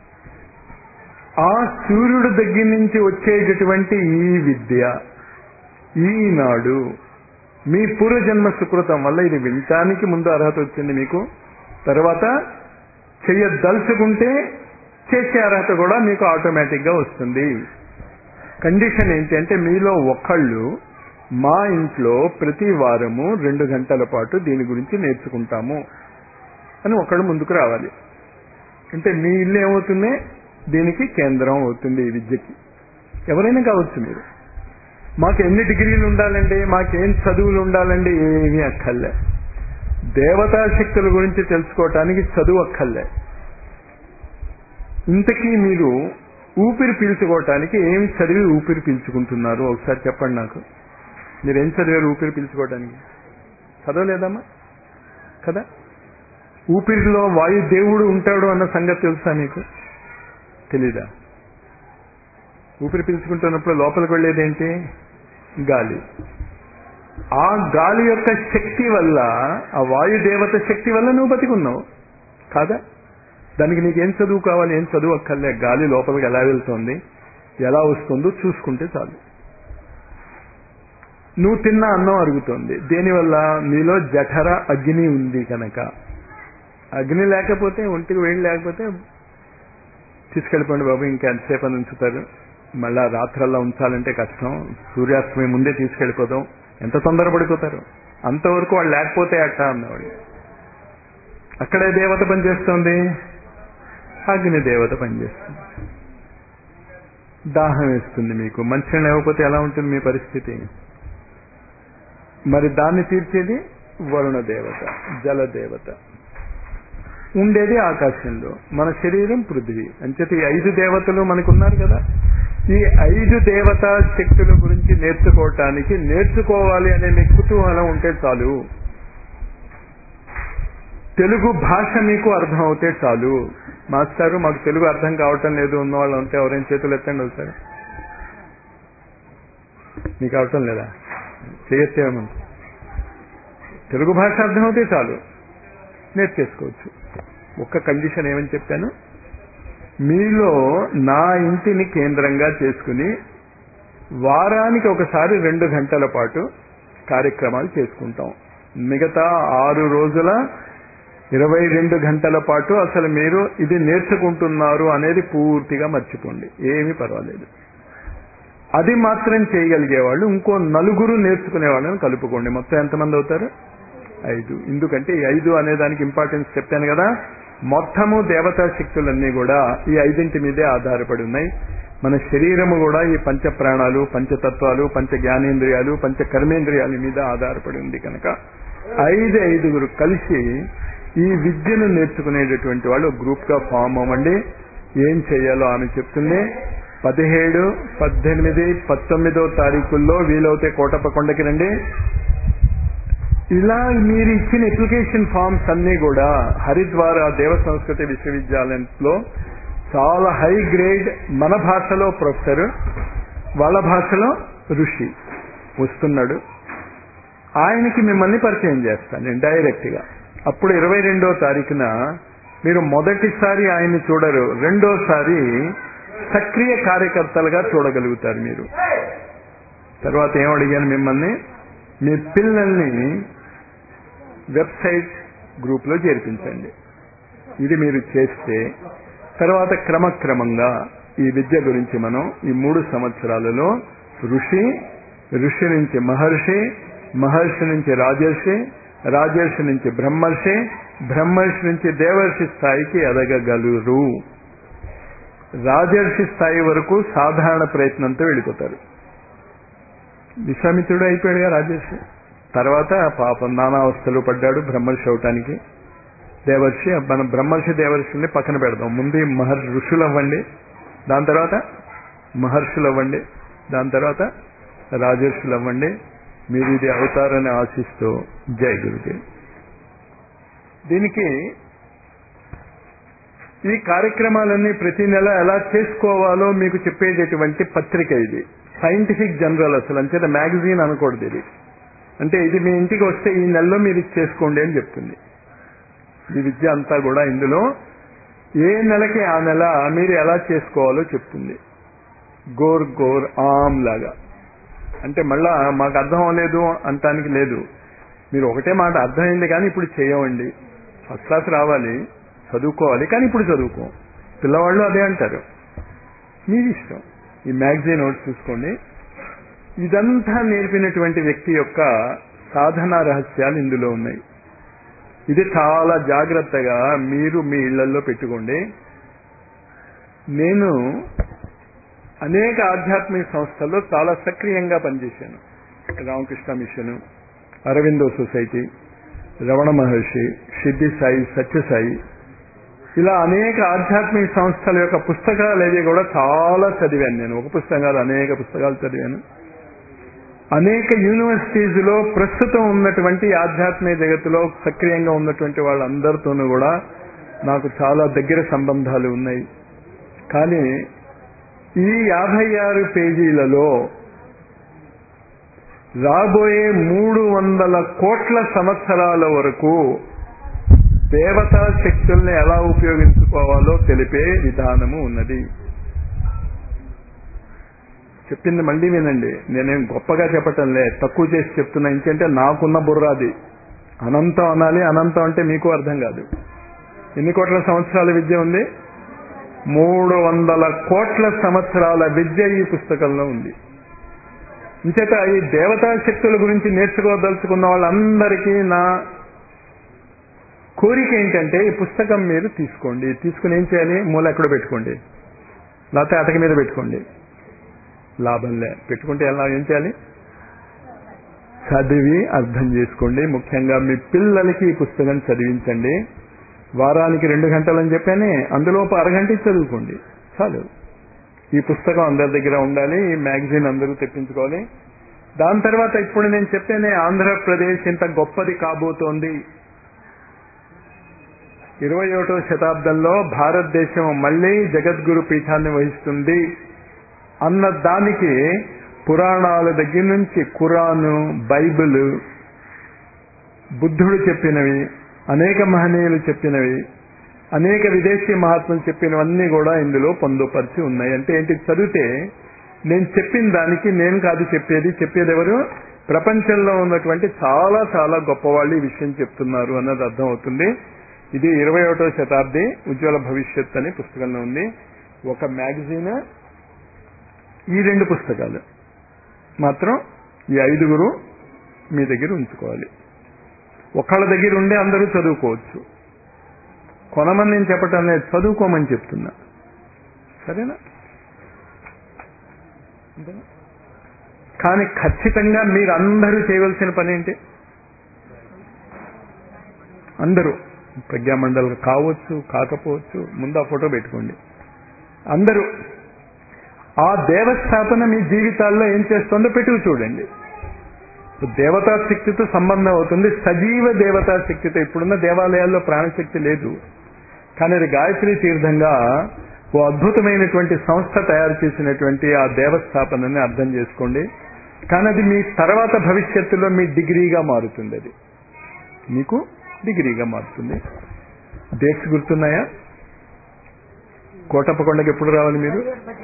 ఆ సూర్యుడి దగ్గర నుంచి వచ్చేటటువంటి ఈ విద్య ఈనాడు మీ పూర్వజన్మ సుకృతం వల్ల ఇది వినటానికి ముందు అర్హత వచ్చింది మీకు తర్వాత చెయ్యదలుచుకుంటే చేసే అర్హత కూడా మీకు ఆటోమేటిక్ గా వస్తుంది కండిషన్ ఏంటి అంటే మీలో ఒకళ్ళు మా ఇంట్లో ప్రతి వారము రెండు గంటల పాటు దీని గురించి నేర్చుకుంటాము అని ఒకళ్ళు ముందుకు రావాలి అంటే మీ ఇల్లు ఏమవుతుంది దీనికి కేంద్రం అవుతుంది ఈ విద్యకి ఎవరైనా కావచ్చు మీరు మాకు ఎన్ని డిగ్రీలు ఉండాలండి మాకేం చదువులు ఉండాలండి ఏమీ అక్కర్లే దేవతా శక్తుల గురించి తెలుసుకోవటానికి చదువు అక్కర్లే ఇంతకీ మీరు ఊపిరి పీల్చుకోవటానికి ఏమి చదివి ఊపిరి పీల్చుకుంటున్నారు ఒకసారి చెప్పండి నాకు మీరు ఏం చదివారు ఊపిరి పీల్చుకోవటానికి చదవలేదమ్మా కదా ఊపిరిలో వాయుదేవుడు ఉంటాడు అన్న సంగతి తెలుసా మీకు తెలీదా ఊపిరి పీల్చుకుంటున్నప్పుడు లోపలికి వెళ్ళేది ఏంటి గాలి ఆ గాలి యొక్క శక్తి వల్ల ఆ వాయుదేవత శక్తి వల్ల నువ్వు బతికున్నావు కాదా దానికి నీకేం చదువు కావాలి ఏం చదువు అక్కర్లే గాలి లోపలికి ఎలా వెళ్తోంది ఎలా వస్తుందో చూసుకుంటే చాలు నువ్వు తిన్న అన్నం అరుగుతోంది దేనివల్ల నీలో జఠర అగ్ని ఉంది కనుక అగ్ని లేకపోతే ఒంటికి వేడి లేకపోతే తీసుకెళ్ళిపోండి బాబు ఇంకా ఎంతసేపు అని ఉంచుతారు మళ్ళా రాత్రల్లా ఉంచాలంటే కష్టం సూర్యాస్తమయం ముందే తీసుకెళ్ళిపోదాం ఎంత తొందరపడిపోతారు అంతవరకు వాళ్ళు లేకపోతే అట్ట అన్నవాడు అక్కడే దేవత పనిచేస్తుంది అగ్ని దేవత పనిచేస్తుంది దాహం వేస్తుంది మీకు మంచినీళ్ళు లేకపోతే ఎలా ఉంటుంది మీ పరిస్థితి మరి దాన్ని తీర్చేది వరుణ దేవత జల దేవత ఉండేది ఆకాశంలో మన శరీరం పృథ్వీ అంచేత ఈ ఐదు దేవతలు మనకున్నారు కదా ఈ ఐదు దేవతా శక్తుల గురించి నేర్చుకోవటానికి నేర్చుకోవాలి అనే మీకు కుతూహలం ఉంటే చాలు తెలుగు భాష మీకు అర్థం అవుతే చాలు మాస్టారు మాకు తెలుగు అర్థం కావటం లేదు ఉన్న వాళ్ళు ఉంటే ఎవరైనా చేతులు ఎత్తండి ఒకసారి మీకు అవటం లేదా చేయొచ్చేమో తెలుగు భాష అర్థమవుతే చాలు నేర్చేసుకోవచ్చు ఒక్క కండిషన్ ఏమని చెప్పాను మీలో నా ఇంటిని కేంద్రంగా చేసుకుని వారానికి ఒకసారి రెండు గంటల పాటు కార్యక్రమాలు చేసుకుంటాం మిగతా ఆరు రోజుల ఇరవై రెండు గంటల పాటు అసలు మీరు ఇది నేర్చుకుంటున్నారు అనేది పూర్తిగా మర్చిపోండి ఏమీ పర్వాలేదు అది మాత్రం చేయగలిగే వాళ్ళు ఇంకో నలుగురు నేర్చుకునే వాళ్ళని కలుపుకోండి మొత్తం ఎంతమంది అవుతారు ఐదు ఎందుకంటే ఈ ఐదు అనే దానికి ఇంపార్టెన్స్ చెప్పాను కదా మొత్తము దేవతా శక్తులన్నీ కూడా ఈ ఐదింటి మీదే ఆధారపడి ఉన్నాయి మన శరీరము కూడా ఈ పంచ ప్రాణాలు పంచతత్వాలు పంచ జ్ఞానేంద్రియాలు పంచ కర్మేంద్రియాల మీద ఆధారపడి ఉంది కనుక ఐదు ఐదుగురు కలిసి ఈ విద్యను నేర్చుకునేటటువంటి వాళ్ళు గ్రూప్ గా ఫామ్ అవ్వండి ఏం చేయాలో ఆమె చెప్తుంది పదిహేడు పద్దెనిమిది పంతొమ్మిదో తారీఖుల్లో వీలవుతే కోటప్ప కొండకి రండి ఇలా మీరు ఇచ్చిన అప్లికేషన్ ఫామ్స్ అన్ని కూడా హరిద్వార దేవ సంస్కృతి విశ్వవిద్యాలయంలో చాలా హై గ్రేడ్ మన భాషలో ప్రొఫెసర్ వాళ్ళ భాషలో ఋషి వస్తున్నాడు ఆయనకి మిమ్మల్ని పరిచయం చేస్తాను నేను డైరెక్ట్ గా అప్పుడు ఇరవై రెండో తారీఖున మీరు మొదటిసారి ఆయన్ని చూడరు రెండోసారి సక్రియ కార్యకర్తలుగా చూడగలుగుతారు మీరు తర్వాత ఏం అడిగాను మిమ్మల్ని మీ పిల్లల్ని వెబ్సైట్ గ్రూప్ లో చేర్పించండి ఇది మీరు చేస్తే తర్వాత క్రమక్రమంగా ఈ విద్య గురించి మనం ఈ మూడు సంవత్సరాలలో ఋషి ఋషి నుంచి మహర్షి మహర్షి నుంచి రాజర్షి రాజర్షి నుంచి బ్రహ్మర్షి బ్రహ్మర్షి నుంచి దేవర్షి స్థాయికి ఎదగగలరు రాజర్షి స్థాయి వరకు సాధారణ ప్రయత్నంతో వెళ్ళిపోతారు విశ్వామిత్రుడు అయిపోయాడుగా రాజర్షి తర్వాత పాపం నానావస్థలు పడ్డాడు బ్రహ్మర్షి అవటానికి దేవర్షి మనం బ్రహ్మర్షి దేవర్షిని పక్కన పెడదాం ముందు మహర్ ఋషులు అవ్వండి దాని తర్వాత మహర్షులు అవ్వండి దాని తర్వాత రాజర్షులు అవ్వండి మీరు ఇది అవుతారని ఆశిస్తూ జై గురుదేవ్ దీనికి ఈ కార్యక్రమాలన్నీ ప్రతి నెల ఎలా చేసుకోవాలో మీకు చెప్పేటటువంటి పత్రిక ఇది సైంటిఫిక్ జనరల్ అసలు అంచేత మ్యాగజైన్ అనకూడదు ఇది అంటే ఇది మీ ఇంటికి వస్తే ఈ నెలలో మీరు ఇది చేసుకోండి అని చెప్తుంది ఈ విద్య అంతా కూడా ఇందులో ఏ నెలకి ఆ నెల మీరు ఎలా చేసుకోవాలో చెప్తుంది గోర్ గోర్ ఆమ్ లాగా అంటే మళ్ళా మాకు అర్థం అవ్వలేదు అంటానికి లేదు మీరు ఒకటే మాట అర్థమైంది కానీ ఇప్పుడు చేయవండి ఫస్ట్ క్లాస్ రావాలి చదువుకోవాలి కానీ ఇప్పుడు చదువుకో పిల్లవాళ్ళు అదే అంటారు మీది ఇష్టం ఈ మ్యాగజైన్ ఒకటి చూసుకోండి ఇదంతా నేర్పినటువంటి వ్యక్తి యొక్క సాధనా రహస్యాలు ఇందులో ఉన్నాయి ఇది చాలా జాగ్రత్తగా మీరు మీ ఇళ్లలో పెట్టుకోండి నేను అనేక ఆధ్యాత్మిక సంస్థల్లో చాలా సక్రియంగా పనిచేశాను రామకృష్ణ మిషన్ అరవిందో సొసైటీ రమణ మహర్షి సిద్ధి సాయి సత్యసాయి ఇలా అనేక ఆధ్యాత్మిక సంస్థల యొక్క పుస్తకాలు ఏవి కూడా చాలా చదివాను నేను ఒక పుస్తకం కాదు అనేక పుస్తకాలు చదివాను అనేక యూనివర్సిటీస్లో ప్రస్తుతం ఉన్నటువంటి ఆధ్యాత్మిక జగత్తులో సక్రియంగా ఉన్నటువంటి వాళ్ళందరితోనూ కూడా నాకు చాలా దగ్గర సంబంధాలు ఉన్నాయి కానీ ఈ యాభై ఆరు పేజీలలో రాబోయే మూడు వందల కోట్ల సంవత్సరాల వరకు దేవతా శక్తుల్ని ఎలా ఉపయోగించుకోవాలో తెలిపే విధానము ఉన్నది చెప్పింది మళ్ళీ వినండి నేనేం గొప్పగా చెప్పటంలే తక్కువ చేసి చెప్తున్నా ఇంకంటే నాకున్న బుర్రాది అనంతం అనాలి అనంతం అంటే మీకు అర్థం కాదు ఎన్ని కోట్ల సంవత్సరాల విద్య ఉంది మూడు వందల కోట్ల సంవత్సరాల విద్య ఈ పుస్తకంలో ఉంది ఇంచేత ఈ దేవతా శక్తుల గురించి నేర్చుకోదలుచుకున్న వాళ్ళందరికీ నా కోరిక ఏంటంటే ఈ పుస్తకం మీరు తీసుకోండి తీసుకుని ఏం చేయాలి మూల ఎక్కడ పెట్టుకోండి లేకపోతే అటక మీద పెట్టుకోండి లాభంలే పెట్టుకుంటే ఎలా ఏం చేయాలి చదివి అర్థం చేసుకోండి ముఖ్యంగా మీ పిల్లలకి ఈ పుస్తకం చదివించండి వారానికి రెండు గంటలని చెప్పానే అందులో ఒక అరగంట చదువుకోండి చాలు ఈ పుస్తకం అందరి దగ్గర ఉండాలి ఈ మ్యాగజైన్ అందరూ తెప్పించుకోవాలి దాని తర్వాత ఇప్పుడు నేను చెప్పానే ఆంధ్రప్రదేశ్ ఇంత గొప్పది కాబోతోంది ఇరవై ఒకటో శతాబ్దంలో భారతదేశం మళ్లీ జగద్గురు పీఠాన్ని వహిస్తుంది అన్న దానికి పురాణాల దగ్గర నుంచి ఖురాను బైబిల్ బుద్ధుడు చెప్పినవి అనేక మహనీయులు చెప్పినవి అనేక విదేశీ మహాత్ములు చెప్పినవన్నీ కూడా ఇందులో పొందుపరిచి ఉన్నాయి అంటే ఏంటి చదివితే నేను చెప్పిన దానికి నేను కాదు చెప్పేది చెప్పేది ఎవరు ప్రపంచంలో ఉన్నటువంటి చాలా చాలా గొప్పవాళ్ళు ఈ విషయం చెప్తున్నారు అన్నది అర్థం అవుతుంది ఇది ఇరవై ఒకటో శతాబ్ది ఉజ్వల భవిష్యత్ అనే పుస్తకంలో ఉంది ఒక మ్యాగజైన్ ఈ రెండు పుస్తకాలు మాత్రం ఈ ఐదుగురు మీ దగ్గర ఉంచుకోవాలి ఒకళ్ళ దగ్గర ఉండే అందరూ చదువుకోవచ్చు కొనమని నేను చెప్పటం లేదు చదువుకోమని చెప్తున్నా సరేనా అంతేనా? కానీ ఖచ్చితంగా మీరు అందరూ చేయవలసిన పని ఏంటి అందరూ ప్రజ్ఞామండల్ కావచ్చు కాకపోవచ్చు ముందు ఆ ఫోటో పెట్టుకోండి అందరూ ఆ దేవస్థాపన మీ జీవితాల్లో ఏం చేస్తుందో పెట్టుకు చూడండి దేవతా శక్తితో సంబంధం అవుతుంది సజీవ దేవతా శక్తితో ఇప్పుడున్న దేవాలయాల్లో ప్రాణశక్తి లేదు కానీ అది గాయత్రి తీర్థంగా ఓ అద్భుతమైనటువంటి సంస్థ తయారు చేసినటువంటి ఆ దేవస్థాపనని అర్థం చేసుకోండి కానీ అది మీ తర్వాత భవిష్యత్తులో మీ డిగ్రీగా మారుతుంది అది మీకు డిగ్రీగా మారుతుంది డేట్స్ గుర్తున్నాయా కోటప్పకొండకి ఎప్పుడు రావాలి మీరు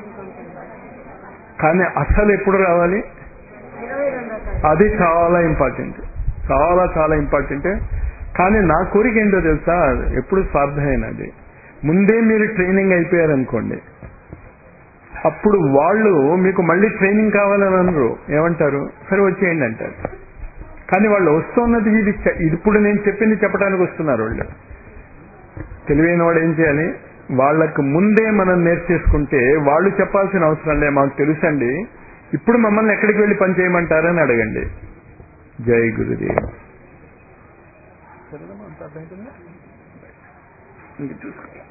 కానీ అసలు ఎప్పుడు రావాలి ఇరవై రెండో తారీఖు అది చాలా ఇంపార్టెంట్ చాలా చాలా ఇంపార్టెంట్ కానీ నా కోరిక ఏంటో తెలుసా ఎప్పుడు స్వార్థమైనది ముందే మీరు ట్రైనింగ్ అయిపోయారనుకోండి అప్పుడు వాళ్ళు మీకు మళ్ళీ ట్రైనింగ్ కావాలని అనరు ఏమంటారు సరే వచ్చేయండి అంటారు కానీ వాళ్ళు వస్తున్నది ఇది చె- ఇప్పుడు నేను చెప్పింది చెప్పడానికి వస్తున్నారు వాళ్ళు తెలివైన వాడు ఏం చేయాలి వాళ్ళకు ముందే మనం నేర్చేసుకుంటే వాళ్ళు చెప్పాల్సిన అవసరం లేదు మాకు తెలుసండి ఇప్పుడు మమ్మల్ని ఎక్కడికి వెళ్ళి పని చేయమంటారని అడగండి జై గురుదేవ్ ఇంక చూసుకో